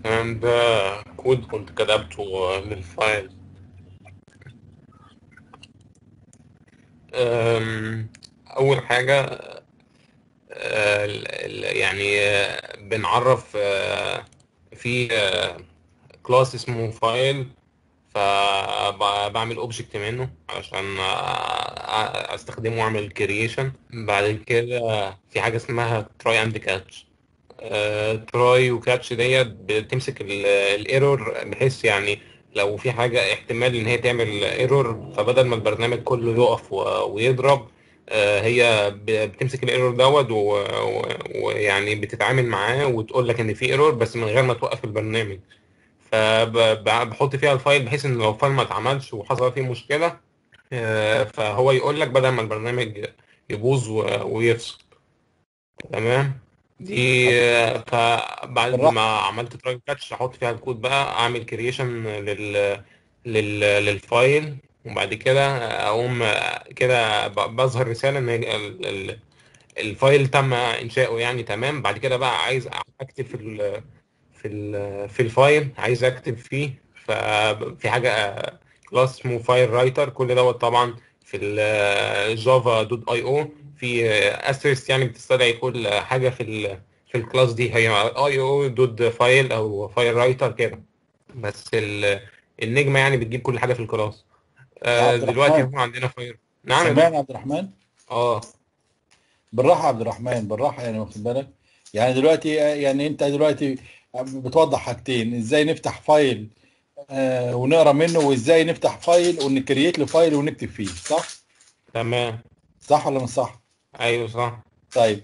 تمام ده كود كنت كتبته للفايل أم، أول حاجة آه، ال- ال- يعني آه، بنعرف آه، في كلاس اسمه فايل فبعمل اوبجكت منه عشان آه، استخدمه واعمل كرييشن بعد كده في حاجة اسمها تراي اند كاتش تراي وكاتش ديت بتمسك الايرور بحيث يعني لو في حاجة احتمال ان هي تعمل ايرور فبدل ما البرنامج كله يقف و- ويضرب آه، هي ب- بتمسك الايرور دوت و- و- ويعني بتتعامل معاه وتقول لك ان في ايرور بس من غير ما توقف البرنامج فبحط فيها الفايل بحيث ان لو الفايل ما اتعملش وحصل فيه مشكلة آه، فهو يقول لك بدل ما البرنامج يبوظ و- ويفصل تمام دي آه، فبعد بالراحة. ما عملت تراي كاتش احط فيها الكود بقى اعمل كرييشن لل لل للفايل وبعد كده اقوم كده ب- بظهر رسالة ان ال- ال- الفايل تم انشاؤه يعني تمام بعد كده بقى عايز اكتب في ال في ال في الفايل عايز اكتب فيه ففي حاجة كلاس اسمه فايل رايتر كل دوت طبعا في الجافا دوت اي او في اسيرست يعني بتستدعي كل حاجة في ال في الكلاس دي هي اي او دوت فايل او فايل رايتر كده بس ال- النجمة يعني بتجيب كل حاجة في الكلاس آه، عبد الرحمن. دلوقتي هو عندنا فايل نعم يا سامعني دكتور. عبد الرحمن اه بالراحه يا عبد الرحمن بالراحه يعني واخد بالك يعني دلوقتي يعني انت دلوقتي بتوضح حاجتين ازاي نفتح فايل آه ونقرا منه وازاي نفتح فايل ونكريت له فايل ونكتب فيه صح تمام صح ولا مش صح ايوه صح طيب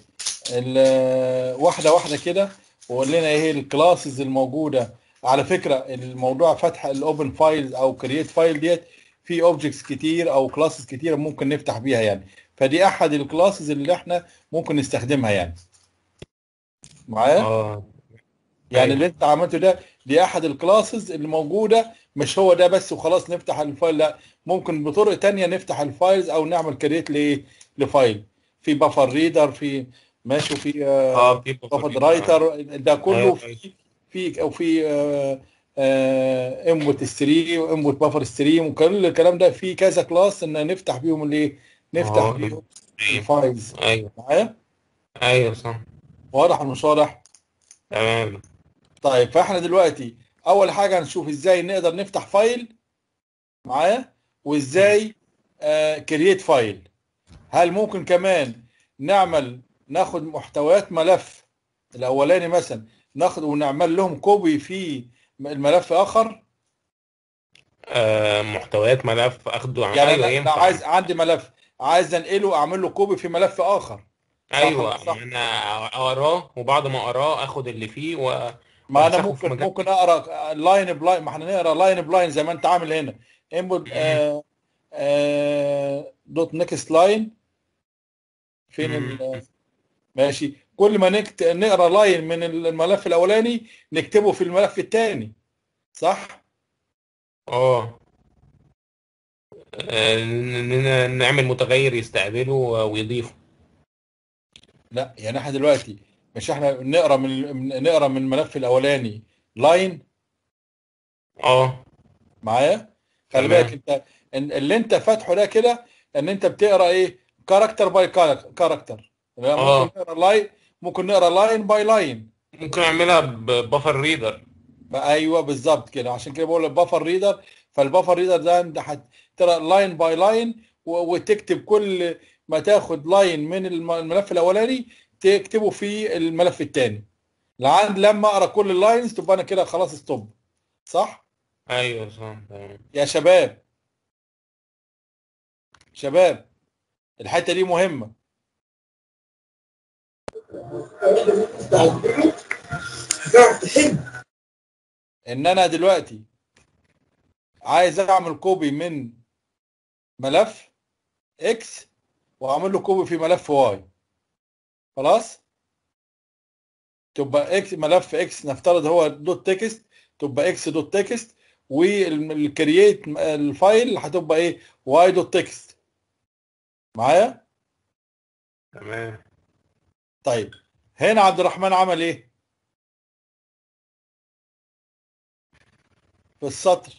ال- واحده واحده كده وقول لنا ايه الكلاسز الموجوده على فكره الموضوع فتح الاوبن فايلز او كرييت فايل ديت في اوبجكتس كتير او كلاسز كتير ممكن نفتح بيها يعني فدي احد الكلاسز اللي احنا ممكن نستخدمها يعني معايا اه يعني أيوة. اللي انت عملته ده دي احد الكلاسز اللي موجوده مش هو ده بس وخلاص نفتح الفايل لا ممكن بطرق تانية نفتح الفايلز او نعمل كريت لايه لفايل في بفر ريدر في ماشي وفي آه اه في بفر رايتر ده كله أيوة. في في او في انبوت ستريم وانبوت بفر ستريم وكل الكلام ده في كذا كلاس ان نفتح بيهم الايه نفتح آه. بيهم أيوة. الفايلز ايوه معايا ايوه صح واضح ولا مش واضح تمام طيب فاحنا دلوقتي اول حاجه هنشوف ازاي نقدر نفتح فايل معايا وازاي كرييت فايل هل ممكن كمان نعمل ناخد محتويات ملف الاولاني مثلا ناخد ونعمل لهم كوبي في الملف اخر آه محتويات ملف اخده عن يعني ايوه انا ينفع أنا عايز عندي ملف عايز انقله اعمل له كوبي في ملف اخر ايوه صح. انا اقراه وبعد ما اقراه اخد اللي فيه و ما انا وأمسحه في ممكن مكان- ممكن اقرا لاين بلاين ما احنا نقرا لاين بلاين زي ما انت عامل هنا انبوت آه آه دوت نكست لاين فين ال- ماشي كل ما نكت... نقرا لاين من الملف الاولاني نكتبه في الملف الثاني صح اه آه، ن- ن- نعمل متغير يستقبله ويضيفه لا يعني احنا دلوقتي مش احنا نقرا من من- نقرا من الملف الاولاني لاين اه معايا خلي تمام. بالك انت إن- اللي انت فاتحه ده كده ان انت بتقرا ايه كاركتر باي كاركتر آه. ممكن نقرا لاين ممكن نقرا لاين باي لاين ممكن اعملها ببفر ريدر ايوه بالظبط كده عشان كده بقول البفر ريدر فالبفر ريدر ده انت هتقرا لاين باي لاين وتكتب كل ما تاخد لاين من الم- الملف الاولاني تكتبه في الملف الثاني لعند لما اقرا كل اللاينز تبقى انا كده خلاص ستوب صح ايوه صح تمام يا شباب شباب الحته دي مهمه ان انا دلوقتي عايز اعمل كوبي من ملف اكس واعمل له كوبي في ملف واي خلاص تبقى اكس ملف اكس نفترض هو دوت تكست تبقى اكس دوت تكست والكرييت الفايل هتبقى ايه واي دوت تكست معايا تمام طيب هنا عبد الرحمن عمل ايه في السطر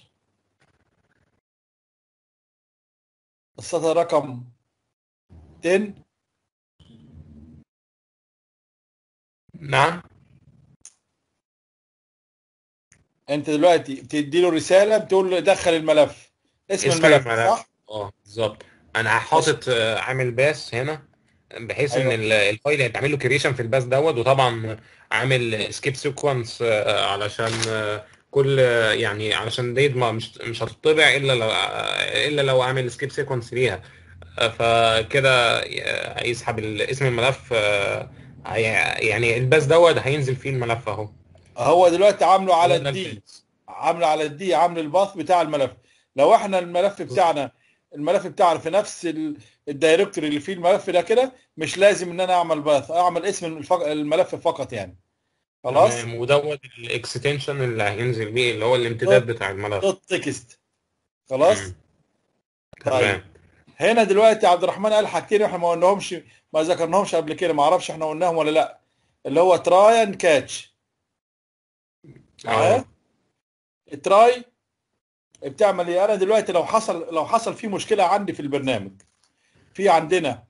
السطر رقم 10 نعم انت دلوقتي بتدي له رساله بتقول له دخل الملف اسم, اسم الملف الملف. صح اه بالظبط انا حاطط آه، عامل باس هنا بحيث ان أيوة. ال- الفايل هيتعمل له كريشن في الباس دوت وطبعا عامل سكيب سيكونس علشان آه، كل آه، يعني علشان ديت ما مش مش هتطبع الا لو آه، الا لو عامل سكيب سيكونس ليها آه، فكده آه، هيسحب ال- اسم الملف آه، هي- يعني الباس دوت هينزل فيه الملف اهو هو دلوقتي عامله على هو ده الدي الباس. عامله على الدي عامل الباث بتاع الملف لو احنا الملف بتاعنا الملف بتاعنا في نفس ال- الدايركتوري اللي فيه الملف ده كده مش لازم ان انا اعمل باث اعمل اسم الفق- الملف فقط يعني خلاص تمام ودوت الاكستنشن اللي هينزل بيه اللي هو الامتداد بتاع الملف دوت تكست خلاص مم. طيب تمام هنا دلوقتي عبد الرحمن قال حاجتين احنا ما قلناهمش ما ذكرناهمش قبل كده ما اعرفش احنا قلناهم ولا لا اللي هو تراي اند كاتش معايا اه التراي بتعمل ايه انا دلوقتي لو حصل لو حصل في مشكله عندي في البرنامج في عندنا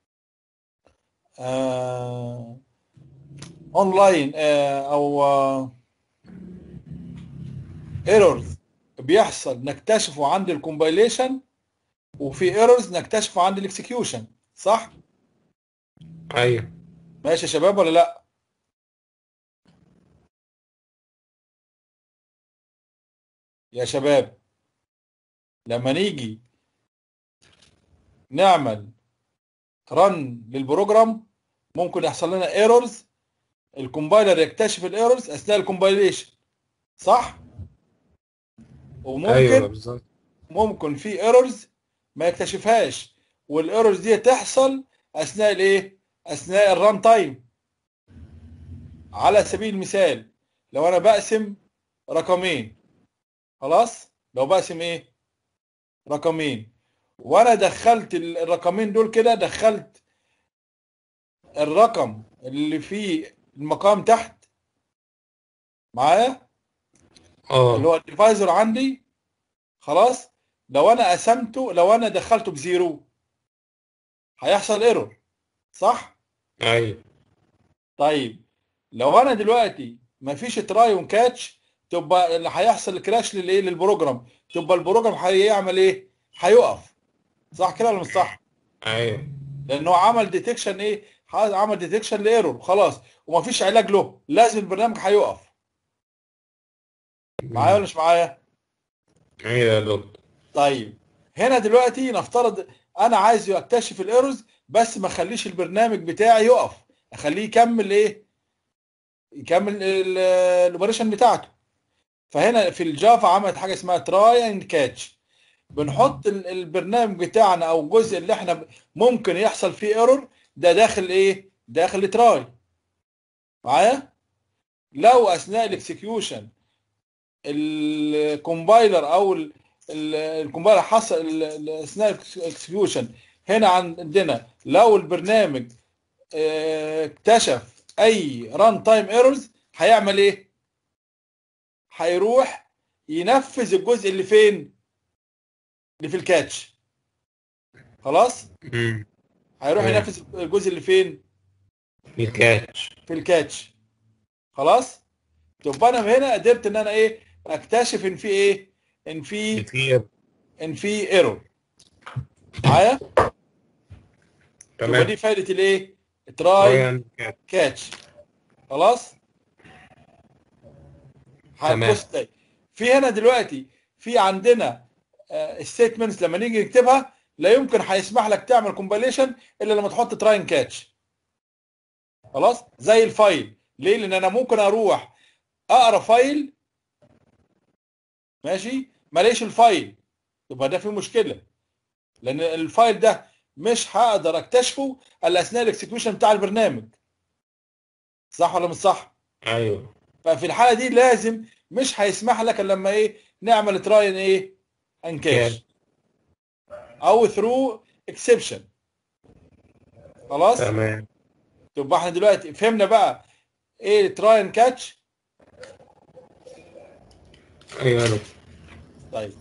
آه اونلاين آه او آه ايرورز بيحصل نكتشفه عند الكومبايليشن وفي ايرورز نكتشفه عند الاكسكيوشن صح ايوه ماشي يا شباب ولا لا يا شباب لما نيجي نعمل رن للبروجرام ممكن يحصل لنا ايرورز الكومبايلر يكتشف الايرورز اثناء الكومبايليشن صح وممكن ايوه بالظبط ممكن في ايرورز ما يكتشفهاش والايرورز دي تحصل اثناء الايه اثناء الران تايم على سبيل المثال لو انا بقسم رقمين خلاص لو بقسم ايه رقمين وانا دخلت ال- الرقمين دول كده دخلت الرقم اللي فيه المقام تحت معايا اللي اه هو الديفايزر عندي خلاص لو انا قسمته لو انا دخلته بزيرو هيحصل ايرور صح ايوه طيب لو انا دلوقتي مفيش تراي وكاتش تبقى اللي هيحصل كراش للايه للبروجرام تبقى البروجرام هيعمل ايه هيقف صح كده ولا مش صح ايوه لانه عمل ديتكشن ايه عمل ديتكشن لايرور خلاص ومفيش علاج له لازم البرنامج هيقف معايا ولا مش معايا ايوه يا دكتور طيب هنا دلوقتي نفترض انا عايز اكتشف الايرورز بس ما اخليش البرنامج بتاعي يقف اخليه يكمل ايه يكمل ال- الاوبريشن بتاعته فهنا في الجافا عملت حاجه اسمها تراي اند كاتش بنحط ال- البرنامج بتاعنا او الجزء اللي احنا ب- ممكن يحصل فيه ايرور ده داخل ايه داخل تراي معايا لو اثناء الاكسكيوشن الكومبايلر او ال- ال- الكومبايلر حصل ال- ال- اثناء الاكسكيوشن هنا عندنا لو البرنامج اه، اكتشف اي ران تايم ايرورز هيعمل ايه؟ هيروح ينفذ الجزء اللي فين؟ اللي في الكاتش خلاص؟ امم هيروح تمام. ينفذ الجزء اللي فين؟ الكاتش في الكاتش خلاص؟ تبقى انا هنا قدرت ان انا ايه؟ اكتشف ان في ايه؟ ان في كتير ان في ايرور معايا؟ تبقى تمام دي فايده الايه؟ تراي تراي كاتش. كاتش خلاص تمام. هتبص تلاقي في هنا دلوقتي في عندنا ستيتمنتس لما نيجي نكتبها لا يمكن هيسمح لك تعمل كومبايليشن الا لما تحط تراين كاتش خلاص زي الفايل ليه لان انا ممكن اروح اقرا فايل ماشي ماليش الفايل يبقى ده في مشكله لان الفايل ده مش هقدر اكتشفه الا اثناء الاكسكيوشن بتاع البرنامج صح ولا مش صح ايوه ففي الحاله دي لازم مش هيسمح لك الا لما ايه نعمل تراين ايه انكاش او ثرو اكسبشن خلاص تمام تبقى احنا دلوقتي فهمنا بقى ايه تراين كاتش ايوه يا دكتور طيب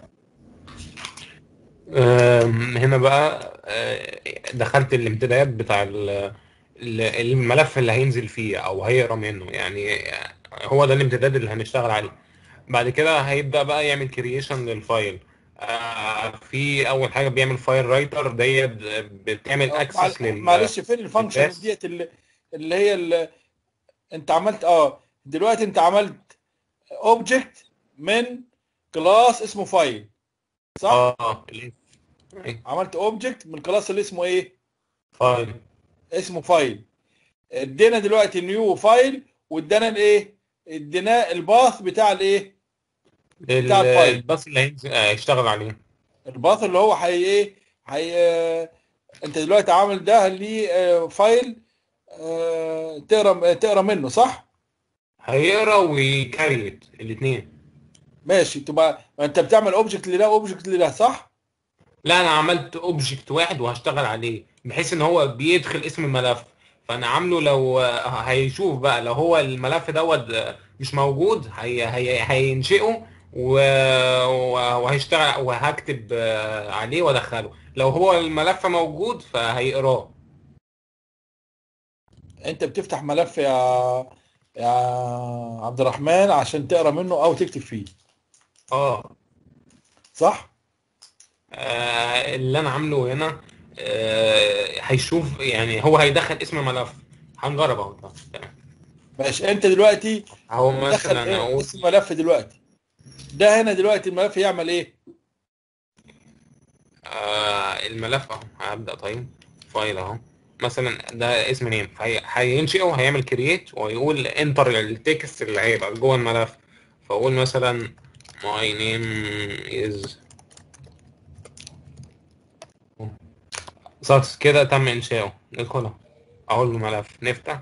آم، هنا بقى آه، دخلت الامتداد بتاع ال- ال- الملف اللي هينزل فيه او هيقرا منه يعني آه، هو ده الامتداد اللي هنشتغل عليه بعد كده هيبدأ بقى يعمل كرييشن للفايل آه، في اول حاجه بيعمل فايل رايتر ديت بتعمل اكسس معل- لل معلش فين الفانكشن للباس. ديت اللي, اللي هي اللي انت عملت اه دلوقتي انت عملت اوبجكت من كلاس اسمه فايل صح؟ اه ال- عملت اوبجكت من كلاس اللي اسمه ايه؟ فايل اسمه فايل ادينا دلوقتي نيو فايل وادانا الايه؟ ادينا الباث بتاع الايه؟ بتاع ال- الفايل. الباص اللي هينزل- آه، هيشتغل عليه الباث اللي هو هي ايه؟ هي آه، انت دلوقتي عامل ده ليه آه، فايل آه، تقرا تقرا منه صح؟ هيقرا ويكريت الاثنين ماشي تبقى انت بتعمل اوبجكت لده اوبجكت لده صح؟ لا انا عملت اوبجكت واحد وهشتغل عليه بحيث ان هو بيدخل اسم الملف فانا عامله لو آه، هيشوف بقى لو هو الملف دوت آه، مش موجود هي هي هينشئه و- و- وهيشتغل وهكتب آه، عليه وادخله لو هو الملف موجود فهيقراه انت بتفتح ملف يا يا عبد الرحمن عشان تقرا منه او تكتب فيه اه صح؟ آه، اللي انا عامله هنا آه، هيشوف يعني هو هيدخل اسم ملف هنجرب اهو طب، تمام. ماشي انت دلوقتي اهو دخل مثلا ايه اقول اسم ملف دلوقتي ده هنا دلوقتي الملف يعمل ايه؟ آه الملف اهو هبدأ طيب فايل اهو مثلا ده اسم نيم فهي- هينشئه هيعمل كرييت ويقول انتر التكست اللي هيبقى جوه الملف فاقول مثلا my name is سكس كده تم انشاؤه ندخله اهو الملف نفتح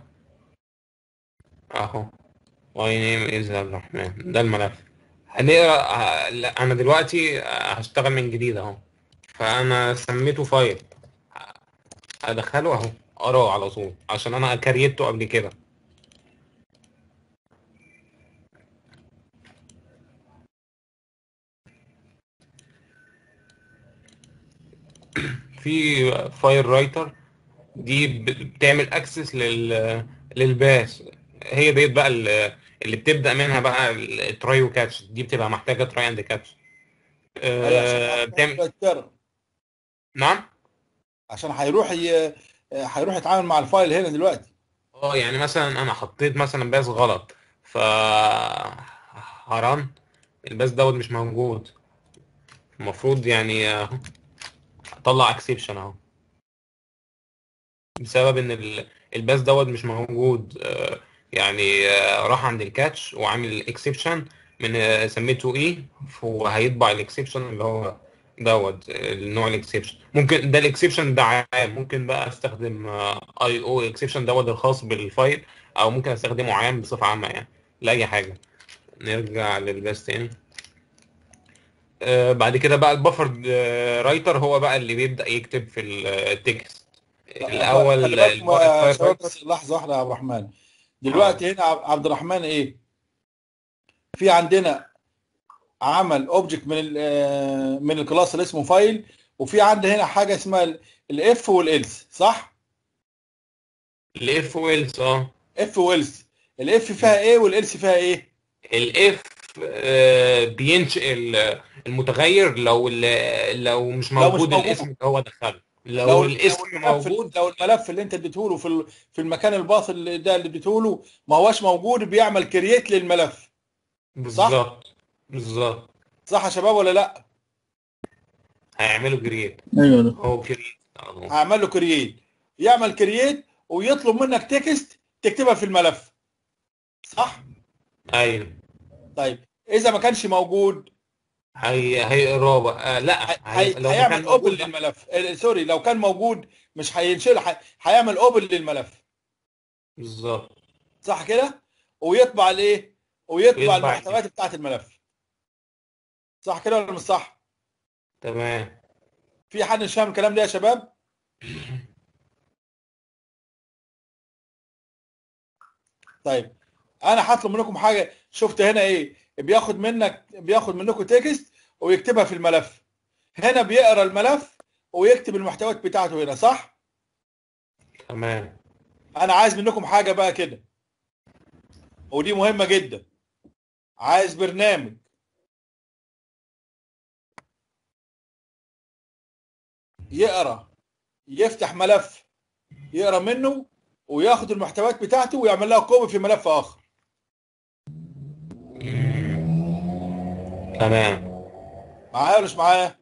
اهو my name is عبد الرحمن ده الملف هنقرا ه- لا، انا دلوقتي هشتغل من جديد اهو فانا سميته فايل هدخله اهو اقراه على طول عشان انا كريته قبل كده في فايل رايتر دي ب- بتعمل اكسس لل للباس هي ديت بقى ال- اللي بتبدا منها بقى التراي وكاتش دي بتبقى محتاجه تراي اند كاتش عشان بتعمل تقرا. نعم عشان هيروح ي... هيروح يتعامل مع الفايل هنا دلوقتي اه يعني مثلا انا حطيت مثلا باس غلط ف هران الباس دوت مش موجود المفروض يعني اهو اطلع اكسبشن اهو بسبب ان ال- الباس دوت مش موجود آه، يعني آه، راح عند الكاتش وعامل اكسبشن من آه، سميته ايه وهيطبع الاكسبشن اللي هو دوت النوع الاكسبشن ممكن ده الاكسبشن ده عام ممكن بقى استخدم اي او اكسبشن دوت الخاص بالفايل او ممكن استخدمه عام بصفه عامه يعني لاي حاجه نرجع للباس تاني آه، بعد كده بقى البفر رايتر هو بقى اللي بيبدأ يكتب في التكست الاول خلي بالكم يا الفايل شباب رايتر بس لحظه واحده يا عبد الرحمن دلوقتي هنا عب- عبد الرحمن ايه في عندنا عمل اوبجكت من ال آه، من الكلاس اللي اسمه فايل وفي عندنا هنا حاجه اسمها الاف والالس صح الاف ويلز اه اف والس الاف فيها ايه والالس فيها ايه الاف بينشئ ال- المتغير لو ال- لو مش لو مش موجود موجود. الاسم اللي هو دخله لو, لو الاسم لو الملف موجود لو الملف اللي انت اديته له في ال- في المكان الباص اللي ده اللي اديته له ما هوش موجود بيعمل كرييت للملف بالظبط بالظبط صح يا شباب ولا لا هيعملوا كرييت ايوه هو كرييت هعمل له كرييت يعمل كرييت ويطلب منك تكست تكتبها في الملف صح ايوه طيب اذا ما كانش موجود هي هيقراه بقى آه، لا هي- هي... هي- لو ما هيعمل كان اوبن موجود للملف آه، سوري لو كان موجود مش هينشئ ح- هيعمل اوبن للملف بالظبط صح كده ويطبع الايه ويطبع ويطبع المحتويات بتاعت الملف صح كده ولا مش صح تمام في حد مش فاهم الكلام ده يا شباب طيب انا هطلب منكم حاجه شفت هنا ايه بياخد منك بياخد منكم تكست ويكتبها في الملف هنا بيقرا الملف ويكتب المحتويات بتاعته هنا صح تمام انا عايز منكم حاجه بقى كده ودي مهمه جدا عايز برنامج يقرا يفتح ملف يقرا منه وياخد المحتويات بتاعته ويعمل لها كوبي في ملف اخر تمام معايا ولا مش معايا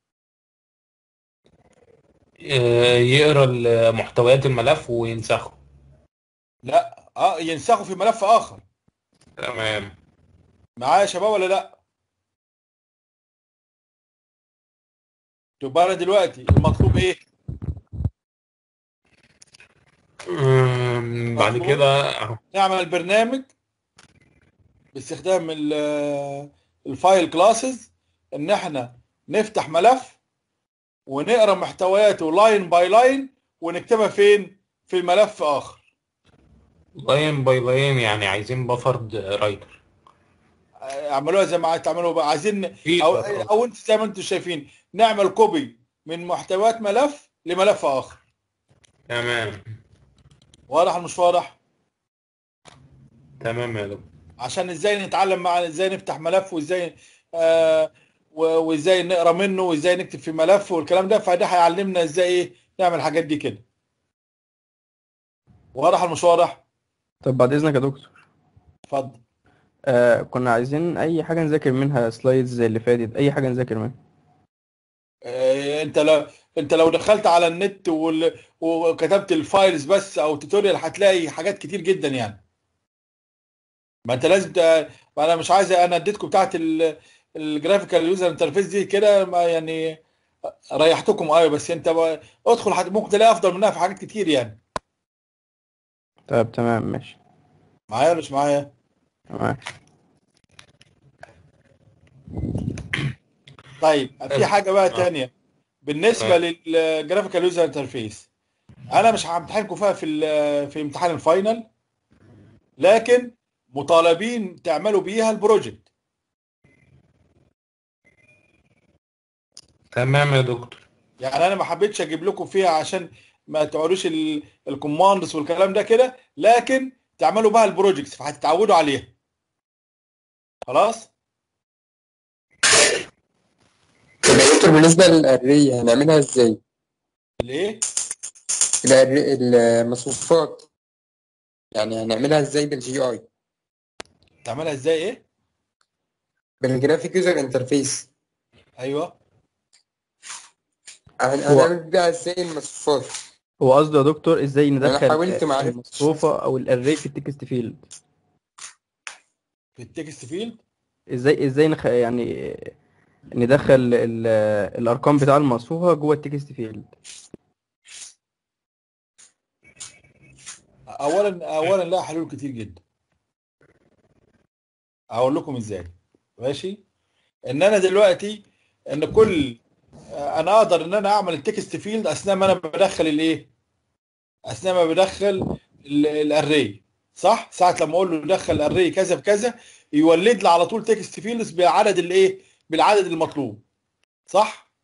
آه، يقرا ال- محتويات الملف وينسخه لا اه ينسخه في ملف اخر تمام معايا يا شباب ولا لا تبقى انا دلوقتي المطلوب ايه أم، بعد مظبوط. كده أهو. نعمل برنامج باستخدام ال- الفايل كلاسز ان احنا نفتح ملف ونقرا محتوياته لاين باي لاين ونكتبها فين في ملف اخر لاين باي لاين يعني عايزين بفرد رايتر اعملوها زي ما عايز تعملوا بقى عايزين في او بفرد. او انت زي ما انتم شايفين نعمل كوبي من محتويات ملف لملف اخر تمام واضح ولا مش واضح تمام يا دكتور عشان ازاي نتعلم مع ازاي نفتح ملف وازاي آه و- وازاي نقرا منه وازاي نكتب في ملف والكلام ده فده هيعلمنا ازاي ايه نعمل الحاجات دي كده واضح ولا مش واضح طب بعد اذنك يا دكتور اتفضل آه كنا عايزين اي حاجه نذاكر منها سلايدز زي اللي فاتت اي حاجه نذاكر منها آه انت لو انت لو دخلت على النت وال... وكتبت الفايلز بس او توتوريال هتلاقي حاجات كتير جدا يعني ما انت لازم ت... ما انا مش عايز انا اديتكم بتاعت ال... الجرافيكال يوزر انترفيس دي كده ما يعني ريحتكم ايوه بس انت بقى ادخل حت... ممكن تلاقي افضل منها في حاجات كتير يعني طب تمام ماشي معايا ولا مش معايا تمام طيب في حاجه بقى آه. تانية بالنسبه للجرافيكال يوزر انترفيس انا مش همتحنكم فيها في ال- في امتحان الفاينل لكن مطالبين تعملوا بيها البروجكت تمام يا دكتور يعني انا ما حبيتش اجيب لكم فيها عشان ما تقعدوش ال- الكوماندز والكلام ده كده لكن تعملوا بها البروجكتس فهتتعودوا عليها خلاص طب يا دكتور بالنسبة للأري هنعملها ازاي؟ ليه الأري المصفوفات يعني هنعملها ازاي بالجي اي تعملها ازاي ايه بالجرافيك يوزر انترفيس ايوه هن- هو- هنعمل بيها ازاي المصفوفات هو قصده يا دكتور ازاي ندخل حاولت ما عرفتش. المصفوفه او الاري في التكست فيلد في التكست فيلد ازاي ازاي نخ... يعني ندخل ال... الارقام بتاع المصفوفه جوه التكست فيلد اولا اولا لها حلول كتير جدا هقول لكم ازاي ماشي ان انا دلوقتي ان كل انا اقدر ان انا اعمل التكست فيلد اثناء ما انا بدخل الايه اثناء ما بدخل الاري صح ساعه لما اقول له دخل الاري كذا بكذا يولد لي على طول تكست فيلدز بالعدد الايه بالعدد المطلوب صح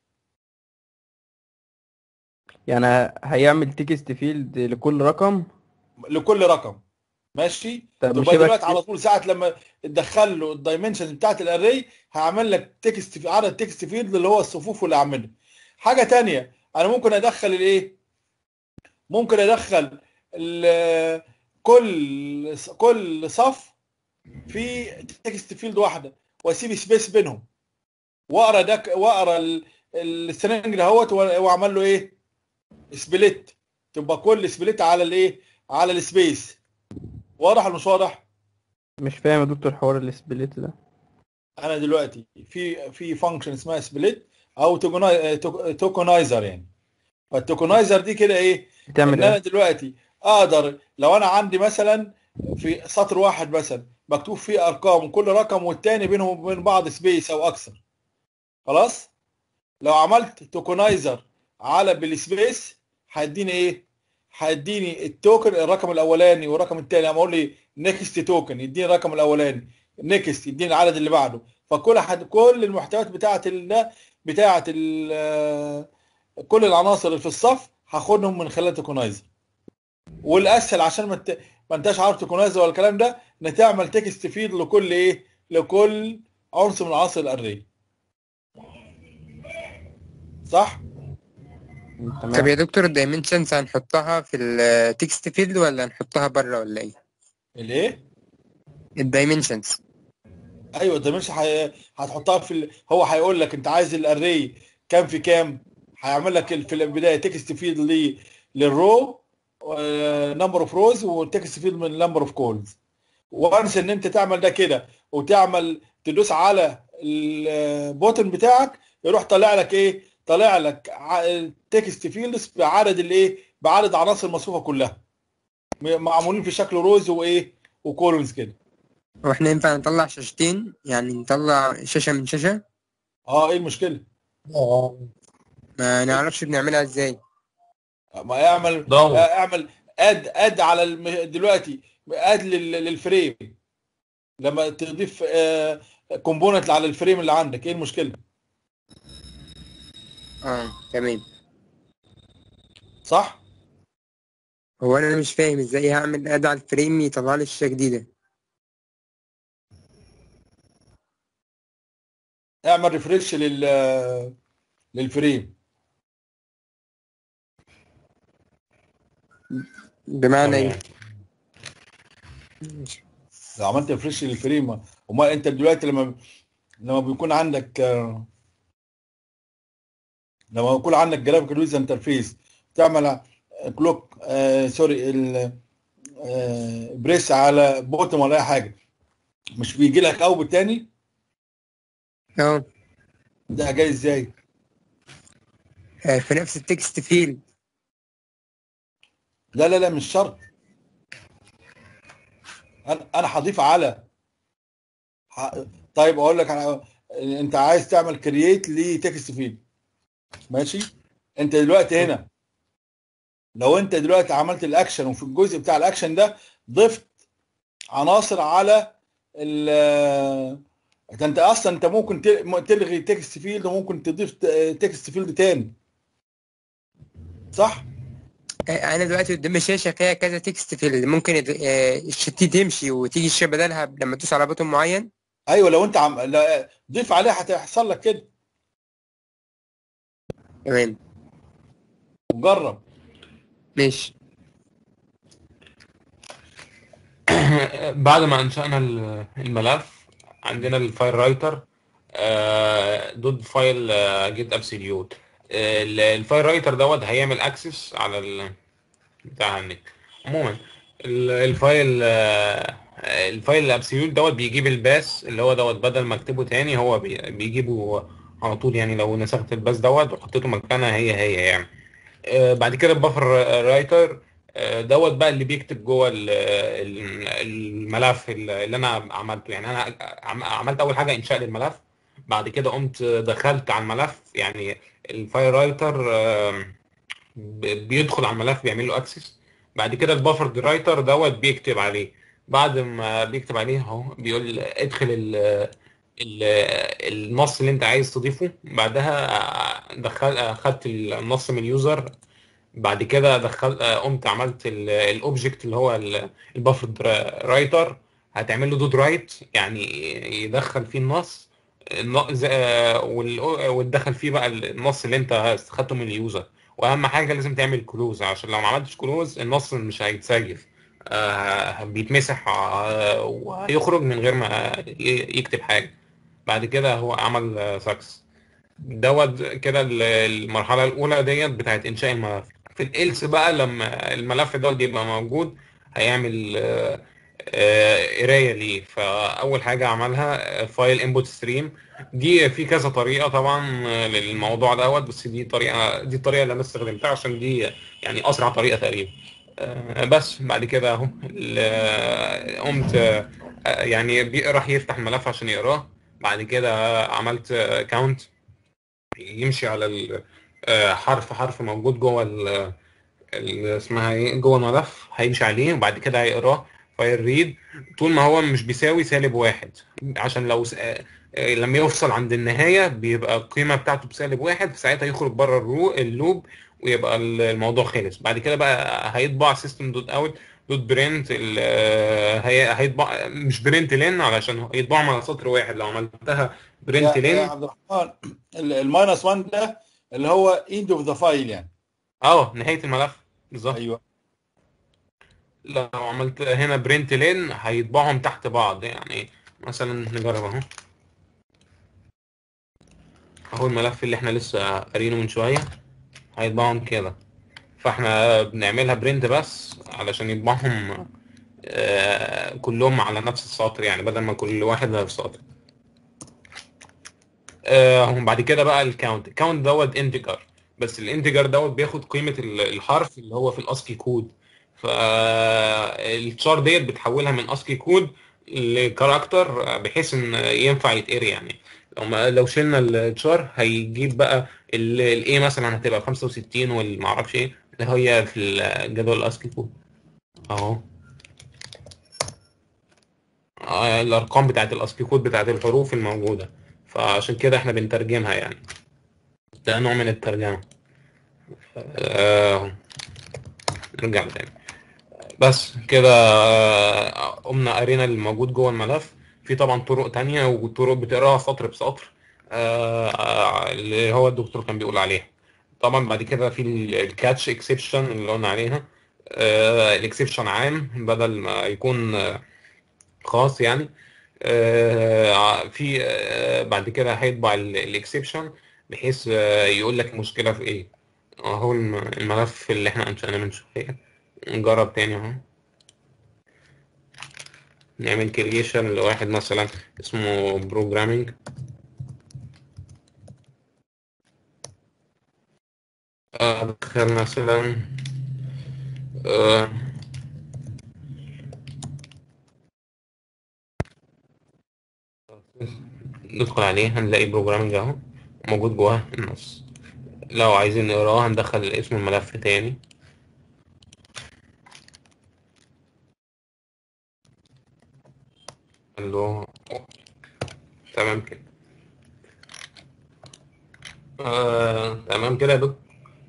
يعني هيعمل تكست فيلد لكل رقم لكل رقم ماشي طب مش تبقى يبقى دلوقتي كتير؟ على طول ساعه لما تدخل له الدايمنشنز بتاعت الاري هعمل لك تكست في عدد تكست فيلد اللي هو الصفوف واللي اعملها حاجه تانية انا ممكن ادخل الايه ممكن ادخل ال- كل كل صف في تكست فيلد واحده واسيب سبيس بينهم واقرا ده واقرا ال- السترنج دهوت واعمل له ايه سبليت تبقى كل سبليت على الايه على السبيس واضح ولا مش واضح مش فاهم يا دكتور حوار السبليت ده انا دلوقتي في في فانكشن اسمها سبليت او توكنايزر يعني فالتوكنايزر دي كده ايه بتعمل ان انا ايه دلوقتي اقدر لو انا عندي مثلا في سطر واحد مثلا مكتوب فيه ارقام كل رقم والتاني بينهم وبين بعض سبيس او اكثر خلاص لو عملت توكنايزر على بالسبيس هيديني ايه هيديني التوكن الرقم الاولاني والرقم الثاني لما اقول لي نيكست توكن يديني الرقم الاولاني نيكست يديني العدد اللي بعده فكل حد كل المحتويات بتاعه ال- ده بتاعه ال- كل العناصر اللي في الصف هاخدهم من خلال توكنايزر والاسهل عشان ما انت ما انتش عارف توكنايزر ولا الكلام ده ان تعمل تكست فيد لكل ايه لكل عنصر من عناصر الاري صح طب تمام يا دكتور الدايمنشنز هنحطها في التكست فيلد ولا هنحطها بره ولا ايه؟ الايه الدايمنشنز ايوه انت مش حي... هتحطها في ال... هو هيقول لك انت عايز الاري كام في كام هيعمل لك ال- في البدايه تكست فيلد لي للرو نمبر اوف روز وتكست فيلد من نمبر اوف كولز وانس ان انت تعمل ده كده وتعمل تدوس على البوتن بتاعك يروح طالع لك ايه طالع لك تكست فيلدز بعدد الايه بعدد عناصر المصفوفه كلها م- معمولين في شكل روز وايه وكولونز كده هو احنا ينفع نطلع شاشتين يعني نطلع شاشة من شاشة اه ايه المشكله ما نعرفش بنعملها ازاي ما اعمل ضوء اعمل اد اد على الم... دلوقتي اد لل... للفريم لما تضيف كومبوننت على الفريم اللي عندك ايه المشكله اه تمام صح هو انا مش فاهم ازاي هعمل اد على الفريم يطلع لي شاشة جديدة اعمل ريفريش لل للفريم بمعنى ايه؟ تمام. لو عملت ريفريش للفريم امال انت دلوقتي لما لما بيكون عندك آه، لما يكون عندك جرافيكال يوزر انترفيس تعمل كلوك آه سوري ال آه بريس على بوتم ولا اي حاجه مش بيجي لك اوت تاني اه ده جاي ازاي آه، في نفس التكست فيلد لا لا لا مش شرط انا انا هضيف على ح... طيب اقول لك على انت عايز تعمل كرييت لتكست فيلد ماشي انت دلوقتي هنا لو انت دلوقتي عملت الاكشن وفي الجزء بتاع الاكشن ده ضفت عناصر على ال ده انت اصلا انت ممكن تل- تلغي تكست فيلد وممكن تضيف تكست فيلد تاني صح؟ آه، انا دلوقتي قدامي شاشة فيها كذا تكست فيلد ممكن يد- آه، الشتي تمشي وتيجي الشاشة بدلها لما تدوس على بوتون معين ايوه لو انت عم لا- ضيف عليها هتحصل لك كده تمام وجرب ماشي بعد ما انشأنا ال- الملف عندنا الفايل رايتر آه، دوت فايل جيت ابسوليوت الفايل رايتر دوت هيعمل اكسس على ال بتاع النت عموما ال- الفايل آه، الفايل الابسوليوت دوت بيجيب الباس اللي هو دوت بدل ما اكتبه تاني هو بي- بيجيبه على طول يعني لو نسخت الباس دوت وحطيته مكانها هي هي يعني آه، بعد كده البفر رايتر آه، دوت بقى اللي بيكتب جوه ال- ال- الملف اللي انا عملته يعني انا عم- عملت اول حاجه انشاء للملف بعد كده قمت دخلت على الملف يعني الفايل رايتر آم، ب- بيدخل على الملف بيعمل له اكسس بعد كده البفر رايتر دوت بيكتب عليه بعد ما بيكتب عليه اهو بيقول ادخل ال ال- النص اللي انت عايز تضيفه بعدها دخل خدت النص من اليوزر بعد كده دخل قمت عملت الاوبجكت اللي هو البفر رايتر هتعمل له دود رايت يعني يدخل فيه النص الن- ز- آه، وال- وتدخل فيه بقى النص اللي انت خدته من اليوزر واهم حاجه لازم تعمل كلوز عشان لو ما عملتش كلوز النص مش هيتسجل آه، بيتمسح آه، وهيخرج من غير ما ي- يكتب حاجه بعد كده هو عمل سكس دوت كده ال- المرحله الاولى ديت بتاعت انشاء الملف في الالس بقى لما الملف دوت بيبقى موجود هيعمل آه، آه، قرايه ليه فاول حاجه عملها فايل انبوت ستريم دي في كذا طريقه طبعا آه، للموضوع دوت بس دي طريقه دي الطريقه اللي انا استخدمتها عشان دي يعني اسرع طريقه تقريبا آه، بس بعد كده اهو ال- قمت آه، يعني بي- راح يفتح الملف عشان يقراه بعد كده عملت كاونت يمشي على ال- آه، حرف حرف موجود جوه ال- ال- اسمها ايه جوه الملف هيمشي عليه وبعد كده هيقراه فايل ريد طول ما هو مش بيساوي سالب واحد عشان لو س... آه، آه، لما يوصل عند النهايه بيبقى القيمه بتاعته بسالب واحد ساعتها يخرج بره الرو... اللوب ويبقى ال- الموضوع خلص بعد كده بقى هيطبع سيستم دوت اوت دوت برنت هيطبع مش برنت لين علشان يطبعهم على سطر واحد لو عملتها برنت يا, يا لين عبد الرحمن ال- الماينس 1 ده اللي هو اند اوف ذا فايل يعني اه نهايه الملف بالظبط ايوه لو عملت هنا برنت لين هيطبعهم تحت بعض يعني مثلا نجرب اهو اهو الملف اللي احنا لسه قارينه من شويه هيطبعهم كده فاحنا بنعملها برنت بس علشان يطبعهم آه، كلهم على نفس السطر يعني بدل ما كل واحد في سطر آه، بعد كده بقى الكاونت الكاونت دوت انتجر بس الانتجر دوت بياخد قيمه ال- الحرف اللي هو في الاسكي كود فالشار ديت بتحولها من اسكي كود لكاركتر بحيث ان ينفع يتقري يعني لو ما لو شلنا الشار هيجيب بقى الايه مثلا هتبقى 65 والمعرفش ايه اللي هي في الجدول الاسكي كود اهو آه، الارقام بتاعت الاسكي كود بتاعت الحروف الموجوده فعشان كده احنا بنترجمها يعني ده نوع من الترجمه آه، نرجع تاني بس كده آه، قمنا قرينا الموجود جوه الملف في طبعا طرق تانية وطرق بتقراها سطر بسطر آه، آه، اللي هو الدكتور كان بيقول عليها طبعا بعد كده في الكاتش اكسبشن اللي قلنا عليها الاكسبشن عام بدل ما يكون آه، خاص يعني آه، في آه، بعد كده هيطبع الاكسبشن بحيث آه، يقول لك المشكلة في ايه اهو الم- الملف اللي احنا انشأناه من شوية نجرب تاني اهو نعمل كرييشن لواحد مثلا اسمه بروجرامينج ادخل مثلا آه، ندخل عليه هنلاقي بروجرامينج اهو موجود جواه النص لو عايزين نقراه هندخل اسم الملف تاني له تمام كده آه، تمام كده يا دكتور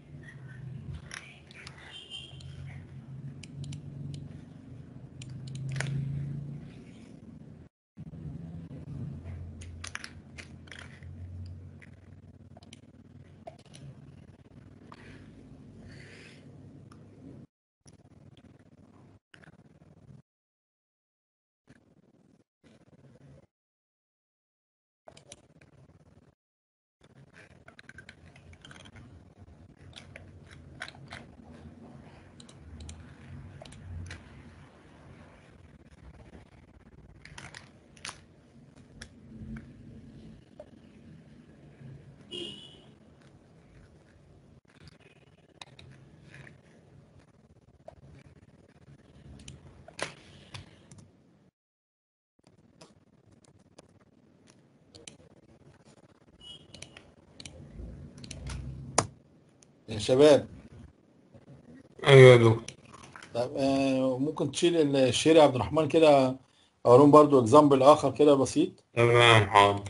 يا شباب ايوه يا دكتور طب آه، ممكن تشيل الشير يا عبد الرحمن كده اوريهم برضو اكزامبل اخر كده بسيط تمام حاضر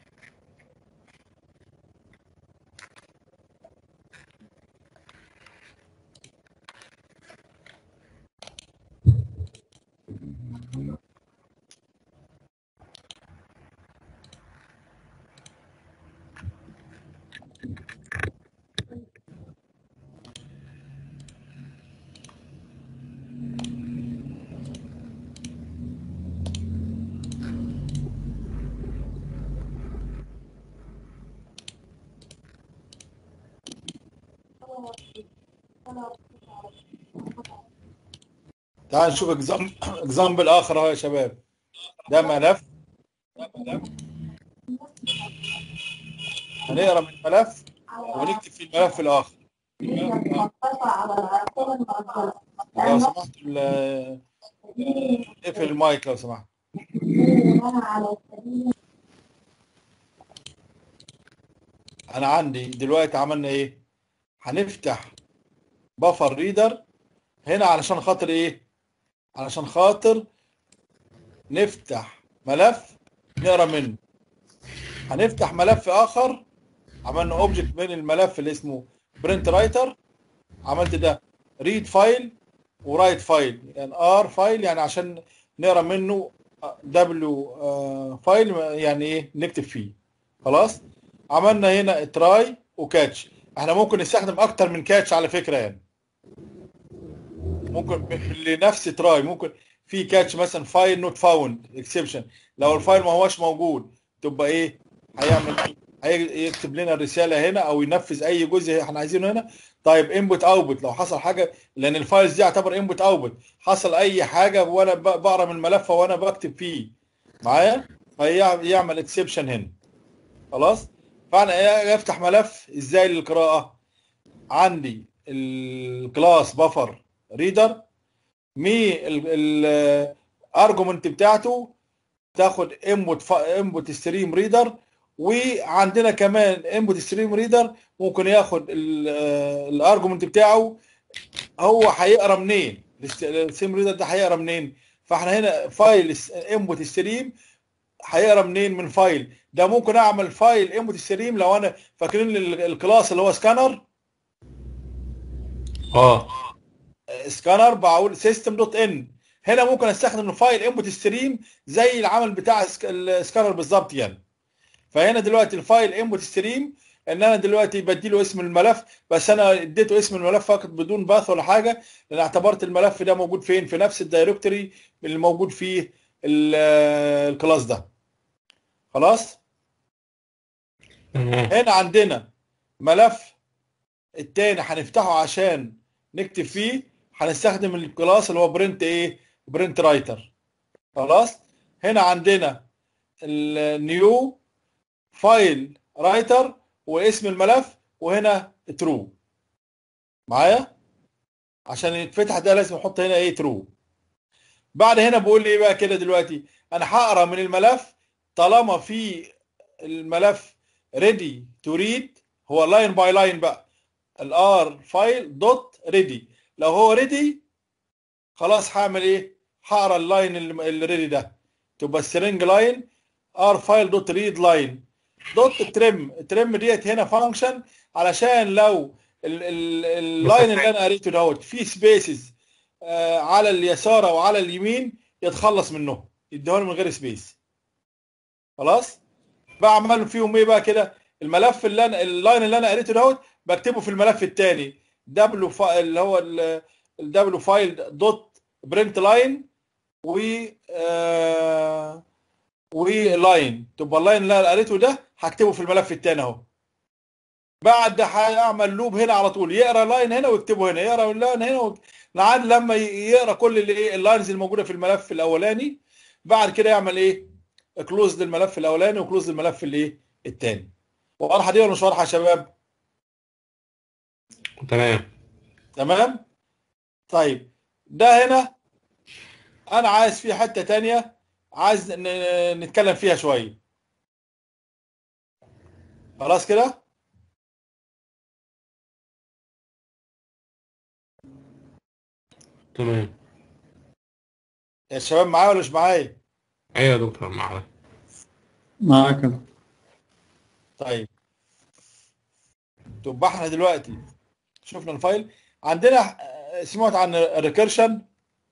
تعال نشوف اكزامبل اخر اهو يا شباب ده ملف هنقرا من الملف ونكتب في الملف الاخر لو سمحت ال- اقفل المايك لو سمحت انا عندي دلوقتي عملنا ايه هنفتح بفر ريدر هنا علشان خاطر ايه علشان خاطر نفتح ملف نقرا منه هنفتح ملف اخر عملنا اوبجكت من الملف اللي اسمه برنت رايتر عملت ده ريد فايل ورايت فايل يعني ار فايل يعني عشان نقرا منه دبليو فايل يعني ايه نكتب فيه خلاص عملنا هنا تراي وكاتش احنا ممكن نستخدم اكتر من كاتش على فكره يعني ممكن لنفس تراي ممكن في كاتش مثلا فايل نوت فاوند اكسبشن لو الفايل ما هوش موجود تبقى ايه هيعمل هيكتب لنا الرساله هنا او ينفذ اي جزء احنا عايزينه هنا طيب انبوت اوتبوت لو حصل حاجه لان الفايلز دي يعتبر انبوت اوتبوت حصل اي حاجه وانا ب- بقرا من الملف وانا بكتب فيه معايا فيعمل اكسبشن هنا خلاص فانا إيه افتح ملف ازاي للقراءه عندي الكلاس بفر ريدر مي الارجومنت بتاعته تاخد انبوت انبوت ستريم ريدر وعندنا كمان انبوت ستريم ريدر ممكن ياخد الارجومنت بتاعه هو هيقرا منين الستريم ريدر ده هيقرا منين فاحنا هنا فايل انبوت ستريم هيقرا منين من فايل ده ممكن اعمل فايل انبوت ستريم لو انا فاكرين ال- الكلاس اللي هو سكانر اه سكانر بقول سيستم دوت ان هنا ممكن استخدم فايل انبوت ستريم زي العمل بتاع سك- السكانر بالظبط يعني فهنا دلوقتي الفايل انبوت ستريم ان انا دلوقتي بديله اسم الملف بس انا اديته اسم الملف فقط بدون باث ولا حاجه لان اعتبرت الملف ده موجود فين في نفس الدايركتوري اللي موجود فيه ال- الكلاس ده خلاص تمام هنا عندنا ملف التاني هنفتحه عشان نكتب فيه هنستخدم الكلاس اللي هو برنت ايه برنت رايتر خلاص هنا عندنا النيو فايل رايتر واسم الملف وهنا ترو معايا عشان يتفتح ده لازم احط هنا ايه ترو بعد هنا بقول لي ايه بقى كده دلوقتي انا هقرا من الملف طالما في الملف ريدي تو ريد هو لاين باي لاين بقى الار فايل دوت ريدي لو هو ريدي خلاص هعمل ايه هقرا اللاين اللي ريدي ده تبقى سترينج لاين ار فايل دوت ريد لاين دوت ترم ترم ديت هنا فانكشن علشان لو ال- ال- اللاين اللي انا قريته دوت فيه سبيسز على اليسار او على اليمين يتخلص منه يديهولي من غير سبيس خلاص بعمل فيهم ايه بقى كده الملف اللي انا اللاين اللي انا قريته دوت بكتبه في الملف الثاني دبليو فايل اللي هو الدبليو فايل دوت برنت لاين و آه ولاين تبقى اللاين اللي انا قريته ده هكتبه في الملف الثاني اهو بعد ده هيعمل لوب هنا على طول يقرا لاين هنا ويكتبه هنا يقرا لاين هنا ويك- لحد لما ي- يقرا كل اللي ايه اللاينز الموجوده في الملف الاولاني بعد كده يعمل ايه كلوز للملف الاولاني وكلوز للملف الايه الثاني واضحه دي ولا مش واضحه يا شباب تمام تمام طيب ده هنا انا عايز فيه حته تانية عايز ن- نتكلم فيها شويه خلاص كده تمام يا شباب معايا ولا مش معايا ايوه يا دكتور معاك معاك أنا. طيب تبقى احنا دلوقتي شفنا الفايل عندنا آه، سمعت عن الريكيرشن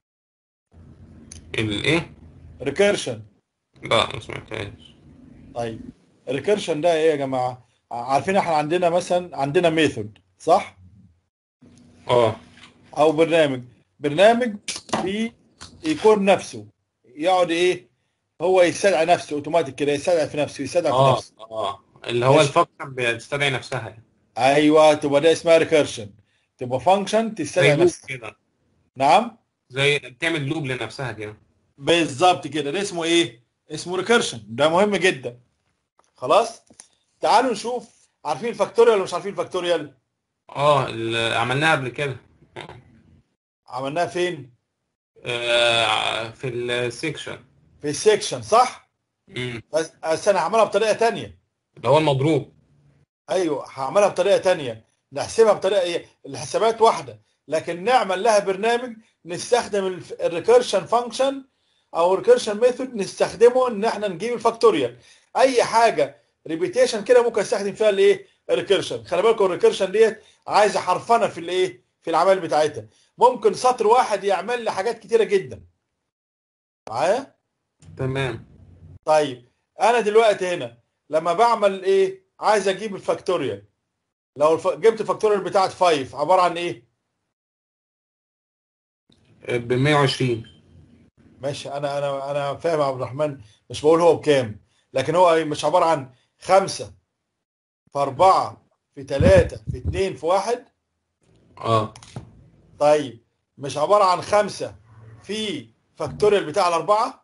الايه ريكيرشن لا ما سمعتهاش طيب الريكيرشن ده ايه يا جماعه عارفين احنا عندنا مثلا عندنا ميثود صح اه او برنامج برنامج في يكون نفسه يقعد ايه هو يستدعي نفسه اوتوماتيك كده يستدعي في نفسه يستدعي في اه نفسه اه اللي هو ماشي. الفانكشن بتستدعي نفسها يعني ايوه تبقى ده اسمها ريكيرشن تبقى فانكشن زي تستدعي لوب نفسها كده نعم زي بتعمل لوب لنفسها كده بالظبط كده ده اسمه ايه اسمه ريكيرشن ده مهم جدا خلاص تعالوا نشوف عارفين الفاكتوريال ولا مش عارفين الفاكتوريال اه اللي عملناها قبل كده عملناها فين آه في السيكشن في السكشن صح مم. بس بس انا هعملها بطريقه تانية اللي هو المضروب ايوه هعملها بطريقه تانية نحسبها بطريقه ايه الحسابات واحده لكن نعمل لها برنامج نستخدم الريكيرشن فانكشن او الريكيرشن ميثود نستخدمه ان احنا نجيب الفاكتوريال اي حاجه ريبيتيشن كده ممكن استخدم فيها الايه الريكيرشن خلي بالكم الريكيرشن ديت عايزه حرفنه في الايه في الاعمال بتاعتها ممكن سطر واحد يعمل لي حاجات كتيره جدا معايا تمام طيب انا دلوقتي هنا لما بعمل ايه عايز اجيب الفاكتوريال لو الف... جبت الفاكتوريال بتاعت 5 عباره عن ايه ب 120 ماشي انا انا انا فاهم يا عبد الرحمن مش بقول هو بكام لكن هو مش عباره عن خمسة في أربعة في ثلاثة في اتنين في واحد اه طيب مش عبارة عن خمسة في فاكتوريال بتاع الأربعة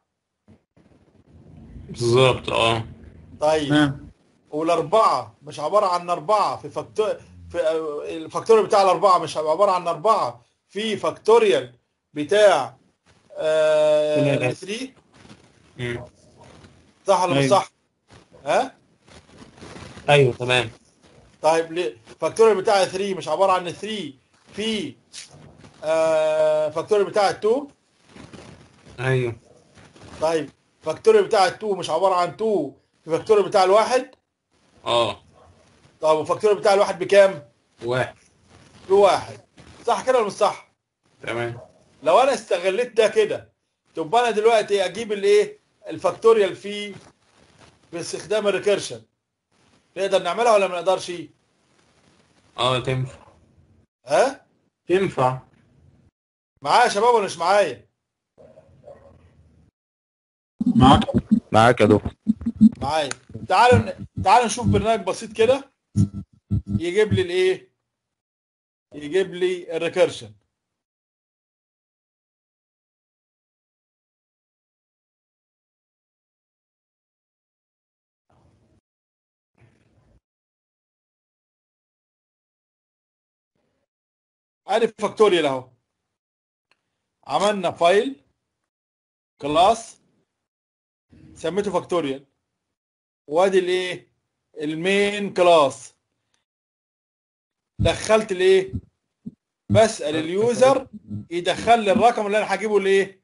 بالظبط اه طيب تمام والأربعة مش عبارة عن أربعة في فاكتور في آه، الفاكتوريال بتاع الأربعة مش عبارة عن أربعة في فاكتوريال بتاع آه ثلاثة. 3 مم. صح ولا مش أيوة. صح؟ ها؟ ايوه تمام طيب ليه فاكتوريال بتاع 3 مش عباره عن 3 في آه فاكتوريال بتاع 2 ايوه طيب فاكتوريال بتاع 2 مش عباره عن 2 في فاكتوريال بتاع الواحد اه طب وفاكتوريال بتاع الواحد بكام؟ واحد بواحد صح كده ولا مش صح؟ تمام لو انا استغليت ده كده تبقى انا دلوقتي اجيب الايه؟ الفاكتوريال في باستخدام الريكيرشن نقدر نعملها ولا ما نقدرش؟ اه تنفع ها؟ تنفع معايا يا شباب ولا مش معايا؟ معاك معاك يا دكتور معايا تعالوا تعالوا نشوف برنامج بسيط كده يجيب لي الايه يجيب لي الريكيرشن ادي فاكتوريال اهو عملنا فايل كلاس سميته فاكتوريال وادي الايه المين كلاس دخلت الايه بسال اليوزر يدخل لي الرقم اللي انا هجيبه الايه